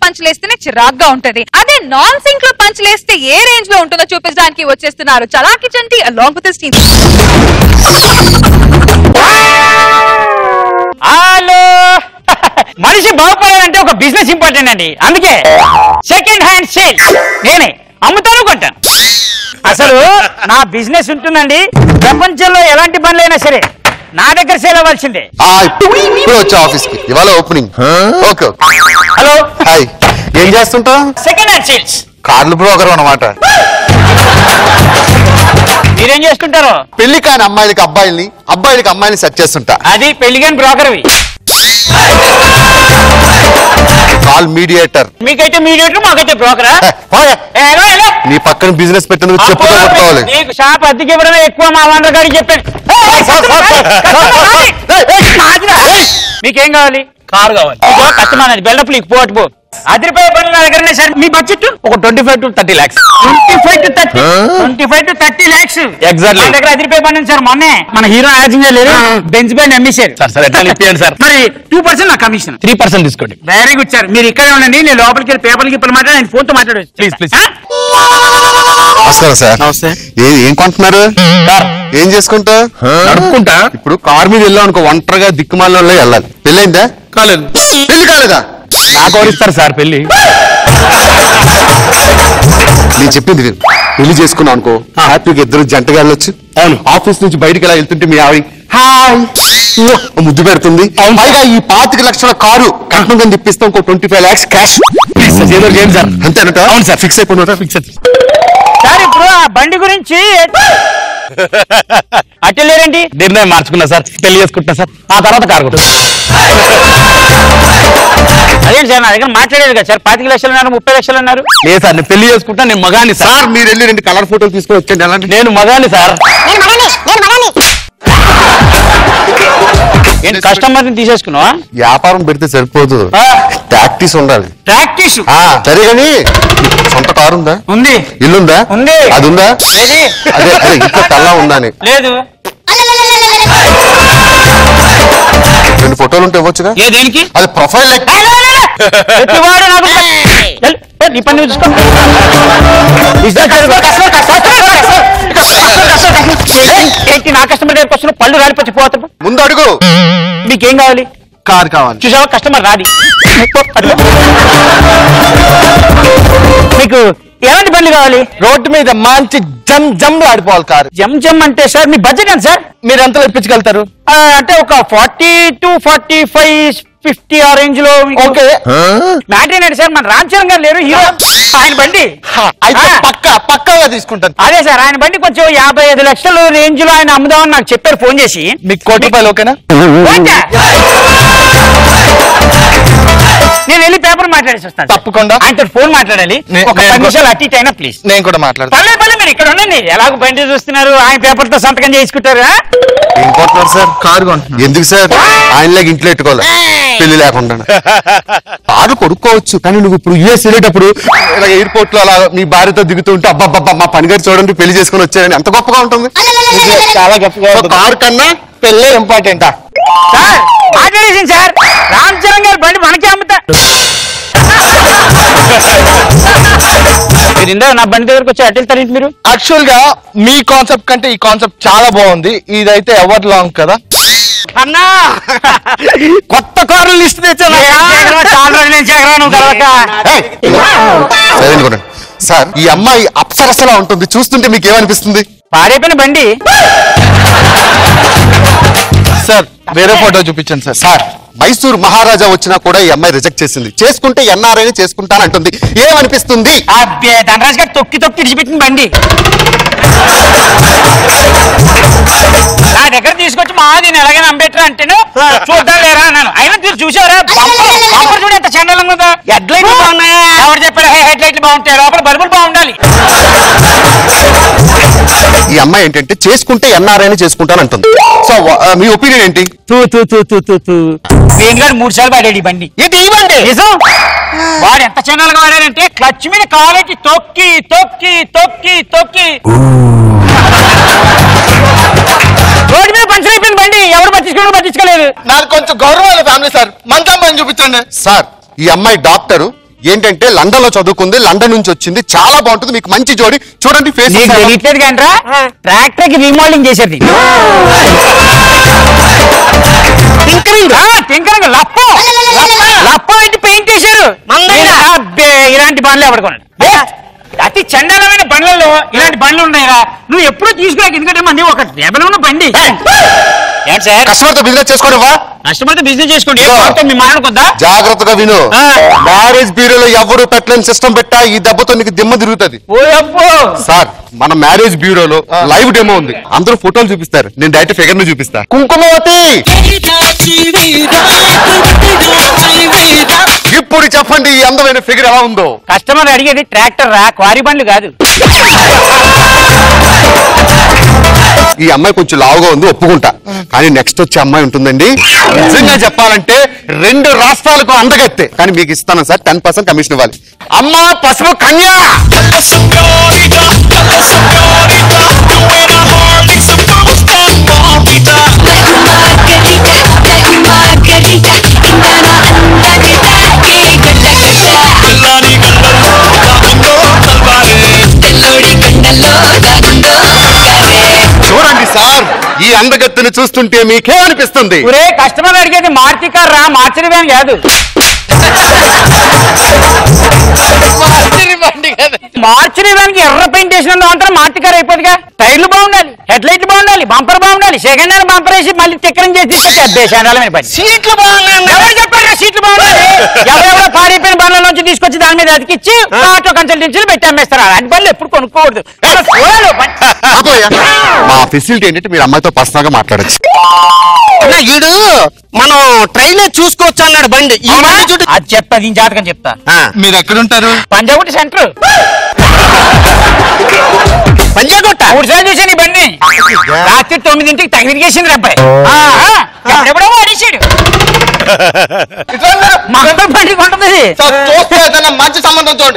పంచలేస్తేనే చిరాగ్గా ఉంటది అదే నాన్ సింక్ లో పంచలేస్తే ఏ రేంజ్ లో ఉంటుందో చూపించడానికి వచ్చేస్తున్నారు Chalaki Chanti along with team hello మనిషి బాగుపడాలంటే ఒక బిజినెస్ ఇంపార్టెంట్ అండి అందుకే సెకండ్ హ్యాండ్ సేల్ నేనే అమ్ముతాను కొంటాను అసలు నా బిజినెస్ ఉంటుందండి ప్రపంచంలో ఎలాంటి పనులైనా సరే నా దగ్గర సేల్ అవ్వాల్సిందే ఆ, ఇప్పుడు ఇప్పుడు వచ్చా ఆఫీస్ కి ఇవాళ opening okay okay hello hi ఏం చేస్తుంటా సెకండ్ హ్యాండ్ సేల్స్ కార్లు బ్రోకర్ అన్నమాట మీరేం చేసుకుంటారు పెళ్లి కాని అమ్మాయిలకి అబ్బాయిల్ని అబ్బాయిలకి అమ్మాయిని సెట్ చేస్తుంటా అది పెళ్లిగాని బ్రోకర్వి కాల్ మీడియేటర్ మీకైతే మీడియేటర్ మాకైతే బ్రోకరా నీ పక్కన బిజినెస్ పెట్టినందుకు చెప్పుతో కొట్టుకోవాలి నీకు షాప్ అద్దెకి ఇవ్వడమే ఎక్కువ మా వందర గారికి చెప్పాడు సార్, సార్, సార్. మీకేం కావాలి కారు కావాలి కష్టమైన బిల్డప్ నీకు పోటు పో అదిరిపోయే పనులు నా దగ్గర ఉన్నాయి సార్ మీ బడ్జెట్ ఒక twenty five to thirty lakhs twenty five to thirty twenty five to thirty lakhs Exactly. నా దగ్గర అదిరిపోయే పని ఉంది సార్ మొన్నే మన హీరో యాక్టింగ్ లేదు బెంచ్ బ్యాండ్ అమ్మేశారు సార్, సార్, ఎట్లా ఇప్పియండి సార్. మరి టూ పర్సెంట్ నా కమిషన్ త్రీ పర్సెంట్ తీసుకోండి వెరీ గుడ్ సార్ మీరు ఇక్కడే ఉండండి నేను లోపలికి వెళ్ళి పేపర్లకి ఇప్పుడు మాట్లాడి నేను ఫోన్ తో మాట్లాడవచ్చు Please, please. నమస్కారం సార్ నమస్తే. ఏ- ఏం కొంటున్నారు కార్ ఏం చేసుకుంటా నడుపుకుంటా ఇప్పుడు కార్ మీద వెళ్ళాం అనుకో ఒంటరిగా దిక్కుమాలలో వెళ్ళాలి పెళ్ళైందా కాలేదు పెళ్లి కాలేదా నాకు ఎవరిస్తారు సార్ పెళ్లి నేను చెప్పింది విను. పెళ్లి చేసుకున్నాం అనుకో హ్యాపీగా ఇద్దరు జంటగా వెళ్ళొచ్చు అవును. ఆఫీస్ నుంచి బయటికి ఎలా వెళ్తుంటే మీ ఆవిడ హాయ్ ఓ, ముద్దు పెడుతుంది పైగా ఈ పాతిక లక్షల కారు కట్నం కింద ఇప్పిస్తాం ఇంకో twenty five lakhs cash please sir ఏదో చేయండి సార్ అంతేనట అవును సార్. ఫిక్స్ అయిపోయినట ఫిక్స్ సార్ ఇప్పుడు ఆ బండి గురించి అట్టే లేరేంటి నిర్ణయం మార్చుకున్నా సార్ పెళ్లి చేసుకుంటున్నా సార్ ఆ తర్వాత కారు కొట్టు అదేంటి సార్ నా దగ్గర మాట్లాడేది కదా సార్ పాతిక లక్షలు అన్నారు ముప్పై లక్షలు అన్నారు లేదు సార్ నేను పెళ్లి చేసుకుంటా నేను మగాని సార్ సార్ మీరు వెళ్ళి రెండు కలర్ ఫోటోలు తీసుకొని వచ్చండి ఎలాంటి నేను మగాని సార్ ఏంటి కస్టమర్ ని తీసేసుకున్నావా వ్యాపారం పెడితే సరిపోదు ప్రాక్టీస్ ఉండాలి ప్రాక్టీస్ ఆ, సరే కానీ సొంత కారు ఉందా ఉంది ఇల్లుందా ఉంది. అది ఉందా ఏది? అదే అదే ఇంట్లో కల్లా ఉందా అని లేదు రెండు ఫోటోలు ఉంటే ఇవ్వచ్చుగా ఏ దేనికి అది ప్రొఫైల్ లెక్క ప్రతివాడు నాకు వెళ్ళు, వెళ్ళు, నీ పని నువ్వు చూసుకో. Business చేసుకో, customer, customer, customer, customer, customer, customer. ఏంటి నా కస్టమర్ దగ్గరకు వస్తున్న పళ్ళు రాలిపోతే పోతాం ముందు అడుగు మీకేం కావాలి కార్ కావాలి చూసావా కస్టమర్ రాది అట్లా. మీకు ఎలాంటి బండ్లు కావాలి రోడ్డు మీద మంచి జమ్ జమ్ ఆడిపోవాలి కారు జమ్ జమ్ అంటే సార్ మీ బడ్జెట్ ఎంత సార్ మీరు ఎంత ఇప్పించగలుగుతారు ఆ, అంటే ఒక forty to forty five fifty ఆ రేంజ్ లో ఓకే మ్యాటర్ ఏంటంటే సార్ మన రామ్ చరణ్ గారు లేరు హీరో ఆయన బండి అయితే ఆ. పక్క పక్కగా తీసుకుంటాను అదే సార్ ఆయన బండి కొంచెం యాభై ఐదు లక్షల రేంజ్ లో ఆయన అమ్ముదామని నాకు చెప్పారు ఫోన్ చేసి మీకు కోటి రూపాయలు ఓకేనా ఓకే. నేను వెళ్ళి పేపర్ మాట్లాడేసి వస్తాను సార్. తప్పకుండా. ఆయనతో ఫోన్ మాట్లాడాలి నే- ఒక నేను పది కూడా- నిమిషాలు అట్టి ఇటు అయినా ప్లీజ్ నేను కూడా మాట్లాడతాను పర్లేదు పర్లేదు మీరు ఇక్కడ ఉండండి ఎలాగో బండి చూస్తున్నారు ఆయన పేపర్ తో సంతకం చేసుకుంటారు ఆ? ఏం కొంటున్నారు సార్ కారు కొంటున్నాను ఎందుకు సార్ ఆయనలాగా ఇంట్లో పెట్టుకోవాలి పెళ్లి లేకుండా కారు కొడుకోవచ్చు కానీ నువ్వు ఇప్పుడు యుఎస్ వెళ్ళేటప్పుడు ఇలా ఎయిర్పోర్ట్ లో అలా మీ భార్యతో దిగుతుంటే అబ్బాబ్బా మా పని గారు చూడండి పెళ్లి చేసుకుని వచ్చారని ఎంత గొప్పగా ఉంటుంది చాలా గొప్పగా సో ఉంటుంది. కారు కన్నా పెళ్ళే ఇంపార్టెంటా సార్ మాట్లాడేసింది సార్ రామ్ చరణ్ గారు బండి మనకే అమ్ముతా మీరు ఇందాక నా బండి దగ్గరకు వచ్చి అటు వెళ్తారేంటి మీరు యాక్చువల్ గా మీ కాన్సెప్ట్ కంటే ఈ కాన్సెప్ట్ చాలా బాగుంది ఇదైతే ఎవర్ లాంగ్ కదా అన్నా కొత్త కార్లు లిస్ట్ తెచ్చాను చాలా రోజులు నేను చేకరా నువ్వు కలవక ఏయ్! సైలెంట్ కూడా సార్ ఈ అమ్మాయి అప్సరసలా ఉంటుంది చూస్తుంటే మీకు ఏమనిపిస్తుంది పాడైపోయిన బండి సార్ వేరే ఫోటో చూపించండి సార్ సార్ మైసూర్ మహారాజా వచ్చినా కూడా ఈ అమ్మాయి రిజెక్ట్ చేసింది చేసుకుంటే ఎన్ఆర్ఐని చేసుకుంటానంటుంది ఏమనిపిస్తుంది అబ్బే ధనరాజ్ గారు తొక్కి తొక్కి ఇడిచిపెట్టిన బండి నా దగ్గర తీసుకొచ్చి మా దీన్ని ఎలాగైనా అంబేట్రా అంటేను చూద్దాం లేరా అన్నాను అయినా మీరు చూసారా బంపర్ బంపర్ చూడు ఎంత చండాలంగా ఉందో హెడ్ లైట్లు బాగున్నాయా ఎవరు చెప్పారు హెడ్ లైట్లు బాగుంటాయి లోపల బల్బులు బాగుండాలి ఈ అమ్మాయి ఏంటంటే చేసుకుంటే ఎన్ఆర్ఐని చేసుకుంటానంటుంది సో వ- మీ ఒపీనియన్ ఏంటి తూ తూ తూ తూ తూ తూ వేణు గారు మూడు సార్లు వాడాడు ఈ బండి ఏంటి ఈ బండి నిజం వాడు ఎంత చండాలుగా వాడాడంటే క్లచ్ మీద కాలేకి తొక్కి తొక్కి తొక్కి తొక్కి రోడ్డు మీద పంచర్ అయిపోయింది బండి ఎవరు పట్టించుకోవడం పట్టించుకోలేదు నాకు కొంచెం గౌరవాల ఫ్యామిలీ సార్ మంచి అమ్మాయిని చూపించండి సార్ ఈ అమ్మాయి డాక్టరు ఏంటంటే లండన్ లో చదువుకుంది లండన్ నుంచి వచ్చింది చాలా బాగుంటుంది మీకు మంచి జోడి చూడండి ఫేస్ నీకు తెలియట్లేదు కంట్రా ట్రాక్టర్ కి రీమోడలింగ్ చేసేది టింకరింగ్ టింకరింగ్ లప్ప లప్ప పెట్టి పెయింట్ చేశారు నేను అబ్బే, ఇలాంటి బండ్లు ఎవడుకోండి అతి చండాలమైన బండ్లలో ఇలాంటి బండ్లు ఉన్నాయిరా నువ్వు ఎప్పుడు తీసుకురాక ఎందుకంటే మంది ఒక డెబ్బై ఉన్న బండి ఏంటి సార్ కస్టమర్ తో బిజినెస్ చేసుకోవడవా కష్టపడితే బిజినెస్ చేసుకోండి ఏ బాగుంటుంది మీ మాట్లాడుకుందా జాగ్రత్తగా విను ఆ. మ్యారేజ్ బ్యూరోలో ఎవరు పెట్టలేని సిస్టమ్ పెట్టా ఈ దెబ్బతో నీకు దిమ్మ తిరుగుతుంది ఓ అబ్బో సార్ మన మ్యారేజ్ బ్యూరోలో లైవ్ డెమో ఉంది అందరూ ఫోటోలు చూపిస్తారు నేను డైరెక్ట్ ఫిగర్ ను చూపిస్తా కుంకుమవతి ఇప్పుడు చెప్పండి ఈ అందమైన ఫిగర్ ఎలా ఉందో కస్టమర్ అడిగేది ట్రాక్టర్ రా క్వారీ బండ్లు కాదు ఈ అమ్మాయి కొంచెం లావుగా ఉంది ఒప్పుకుంటా కానీ నెక్స్ట్ వచ్చే అమ్మాయి ఉంటుందండి నిజంగా చెప్పాలంటే రెండు రాష్ట్రాలకు అందగత్తే కానీ మీకు ఇస్తాను సార్ టెన్ పర్సెంట్ కమిషన్ ఇవ్వాలి అమ్మా పసుపు కన్యా చూడండి సార్ ఈ అందగత్తెను చూస్తుంటే మీకే అనిపిస్తుంది ఒరే కస్టమర్ అడిగేది మార్చి కార్ రా మార్చి వ్యాన్ కాదు మార్చి వ్యాన్ కి ఎర్ర పెయింట్ వేసిన అంటారు మార్చి కార్ అయిపోతుందిగా టైర్లు బాగుండాలి హెడ్ లైట్లు బాగుండాలి బంపర్ బాగుండాలి సెకండ్ హ్యాండ్ బంపర్ వేసి మళ్ళీ చక్రం చేసి తీసుకొచ్చి శాండాలమైన పని సీట్లు బాగుండాలి ఎవరు చెప్పారు సీట్లు బాగుండాలి ఎవరెవరో పాడైపోయిన బండ్ల నుంచి తీసుకొచ్చి దాని మీద అతికిచ్చి ఆటో కన్సల్టెన్సీలు పెట్టి అమ్మేస్తారు అలాంటి బండ్లు ఎప్పుడు కొనుక్కోకూడదు చూడాలి బండి. ఆపోయా. మా ఫెసిలిటీ ఏంటంటే మీరు అమ్మాయితో పర్సనల్ గా మాట్లాడచ్చు అన్న ఈడు మనం ట్రైన్ చూసుకోవచ్చు అన్నాడు బండి ఈ బండి చూడు అది చెప్తా దీని జాతకం చెప్తా మీరు ఎక్కడుంటారు పంజాగుట్టి సెంటర్ పంజాగుట్ట మూడు సార్లు చూసాను ఈ బండి రాత్రి తొమ్మిదింటికి తగిలిగేసింది అబ్బాయి ఎప్పుడెప్పుడో వాడేసాడు మొత్తం బండి కొంటుంది సార్, చూస్తే ఏదైనా మంచి సంబంధం చూడండి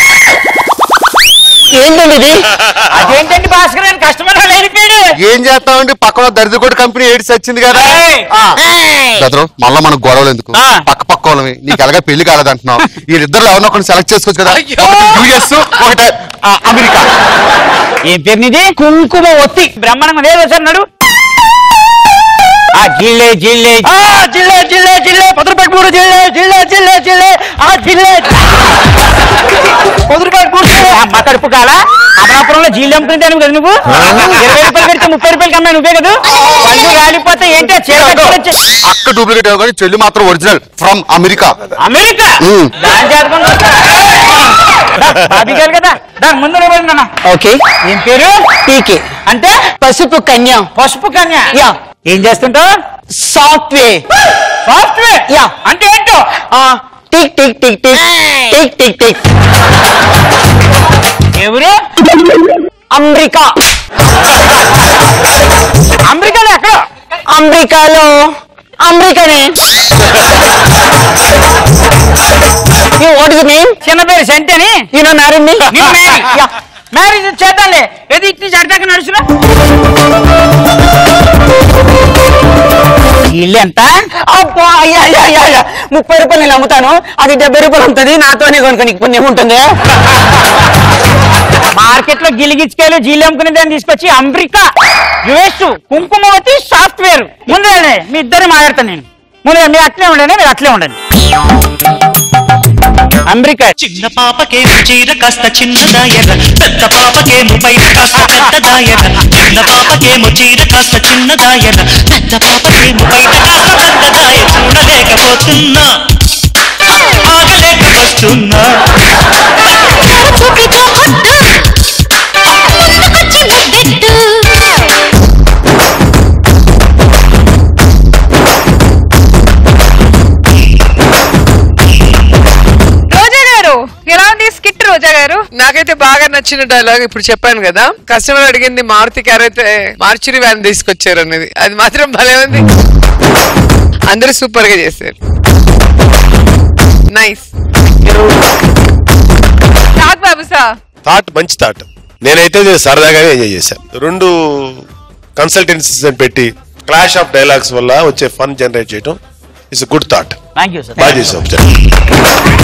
ఏంటండి ఇది అదేంటండి భాస్కర్ గారు కస్టమర్ వెళ్ళిపోయాడు ఏం చేస్తామండి పక్కన దరిద్రకోటి కంపెనీ ఏడ్స్ వచ్చింది కదా ఏయ్! ఆ. బెదరు మళ్ళా మనకు గొడవలు ఎందుకు ఆ. పక్క పక్క వాళ్ళమి నీకు ఎలాగా పెళ్లి కాలేదంటున్నావు వీళ్ళిద్దరు ఎవరినో ఒకరిని సెలెక్ట్ చేసుకోవచ్చు కదా ఒకటి యుఎస్ ఒకటి ఆ, అమెరికా ఏం పేరు నీది కుంకుమ ఒత్తి బ్రహ్మాండంగా లేదు సార్ నాడు ఆ జిల్లే జిల్లే ఆ జిల్లే జిల్లే జిల్లే పొదరపేటపూరు జిల్లే జిల్లే జిల్లే జిల్లే ఆ జిల్లే పొదరపేటపూరు మా కడుపు కాల అమలాపురంలో జీళ్ళు అమ్ముకుంటాను కదా నువ్వు ఇరవై రూపాయలు పెడితే ముప్పై రూపాయలకి అమ్మాయి నువ్వే కదా పళ్ళు రాలిపోతే ఏంటి ఆ చీర కట్టుకోవచ్చు అక్క డూప్లికేట్ కానీ చెల్లి మాత్రం original from America America um. దాని జాతకం చూస్తా. దా, బాబీ గారు కదా దాని ముందు నిలబడి నాన్న. ఓకే ఏం పేరు పీకే అంటే పసుపు కన్య పసుపు కన్య యా. ఏం చేస్తుంటావు సాఫ్ట్వేర్ సాఫ్ట్వేర్ యా. అంటే ఏంటో tick tick tick tick tick tick tick ఎవరు అమెరికా అమెరికాలో ఎక్కడ అమెరికాలో అమెరికానే వాట్ ఇస్ నేమ్ చిన్న పేరు సెంటని you know marry me marriage చేద్దాంలే ఏది ఇటు నుంచి అడిదాకా నడుచురా ఇల్లు ఎంత అబ్బా అయ్యా అయ్యా అయ్యా, అయ్యా ముప్పై రూపాయలు నేను అమ్ముతాను అది డెబ్బై రూపాయలు ఉంటుంది నాతోనే కొనుక్కో నీకు పుణ్యం ఉంటుంది మార్కెట్ లో గిలిగిచ్చుకాయలు జీలు అమ్ముకునే దాన్ని తీసుకొచ్చి అమెరికా యుఎస్ కుంకుమవతి సాఫ్ట్వేర్ ముందు రండి, మీ ఇద్దరిని మాట్లాడతాను నేను ముందు రండి, మీరు అట్లే ఉండండి మీరు అట్లే ఉండండి అమెరికా చిన్న పాపకేమో చీర కాస్త చిన్నదాయర పెద్ద పాపకేమో పైన కాస్త పెద్దదాయర చిన్న పాపకేమో చీర కాస్త చిన్నదాయర పెద్ద పాపకేమో పైన కాస్త పెద్దదాయ చూడలేకపోతున్నా ఆగలేక వస్తున్నా రోజా గారు ఎలా ఉంది స్కిట్ రోజా గారు నాకైతే బాగా నచ్చిన డైలాగ్ ఇప్పుడు చెప్పాను కదా కస్టమర్ అడిగింది మారుతి కార్ అయితే మార్చురి వ్యాన్ తీసుకొచ్చారు అనేది అది మాత్రం భలే ఉంది అందరూ సూపర్ గా చేశారు nice Nag Babu sir thought మంచి థాట్ నేనైతే ఇది సరదాగానే ఎంజాయ్ చేశాను రెండు కన్సల్టెన్సీస్ పెట్టి క్లాష్ ఆఫ్ డైలాగ్స్ వల్ల వచ్చే ఫన్ జనరేట్ చేయడం it's good thought thank you sir బాగా చేసాం